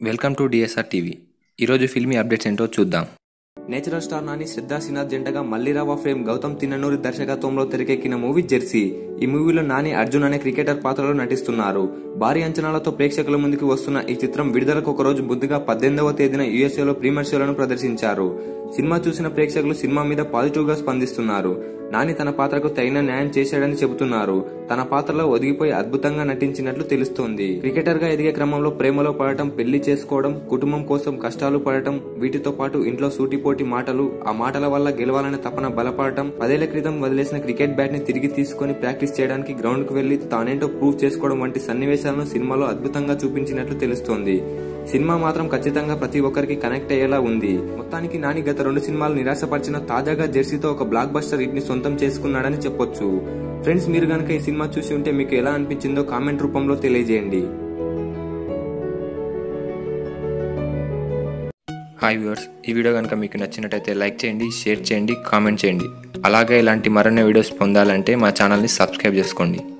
welcome to DSR TV ఈరోజు filmy updates ఏంటో చూద్దాం నేచురల్ స్టార్ నాని శ్రద్ధా సిన్హా జంటగా మల్లిరావ ఫేమ్ గౌతమ్ తిన్ననూరి దర్శకత్వంలో తెరకెక్కిన మూవీ జెర్సీ ఈ మూవీలో నాని అర్జున్ అనే క్రికెటర్ పాత్రలో నటిస్తున్నారు భారీ అంచనాలతో ప్రేక్షకుల ముందుకు వస్తున్న ఈ చిత్రం విడుదలకు ఒక రోజు ముందుగా పద్దెనిమిదవ తేదీన యుఎస్ఏలో ప్రీమియర్ షోలను ప్రదర్శించారు సినిమా చూసిన ప్రేక్షకులు సినిమా మీద పాజిటివ్ గా స్పందిస్తున్నారు నాని తన పాత్రకు తగిన న్యాయం చేశాడని చెబుతున్నారు తన పాత్రలో ఒదిగిపోయి అద్భుతంగా నటించినట్లు తెలుస్తోంది క్రికెటర్ గా ఎదిగే క్రమంలో ప్రేమలో పడటం పెళ్లి చేసుకోవడం కుటుంబం కోసం కష్టాలు పడటం వీటితో పాటు ఇంట్లో సూటిపోటి మాటలు ఆ మాటల వల్ల గెలవాలనే తపన బలపడటం పదేళ్ల క్రితం వదిలేసిన క్రికెట్ బ్యాట్ ని తిరిగి తీసుకొని ప్రాక్టీస్ చేయడానికి గ్రౌండ్ కు వెళ్లి తానేంటో ప్రూవ్ చేసుకోవడం వంటి సన్నివేశాలను సినిమాలో అద్భుతంగా చూపించినట్లు తెలుస్తోంది సినిమా మాత్రం ఖచ్చితంగా ప్రతి ఒక్కరికి కనెక్ట్ అయ్యేలా ఉంది మొత్తానికి నాని గత రెండు సినిమాలు నిరాశపరిచిన తాజాగా జెర్సీతో ఒక బ్లాక్ బస్టర్ హిట్ ని సొంతం చేసుకున్నాడని చెప్పొచ్చు ఫ్రెండ్స్ మీరు గనక ఈ సినిమా చూసి ఉంటే మీకు ఎలా అనిపించిందో కామెంట్ రూపంలో తెలియజేయండి హాయ్ వ్యూవర్స్ ఈ వీడియో కనుక మీకు నచ్చినట్టయితే లైక్ చేయండి షేర్ చేయండి కామెంట్ చేయండి అలాగే ఇలాంటి మరిన్ని వీడియోస్ పొందాలంటే మా ఛానల్ని సబ్స్క్రైబ్ చేసుకోండి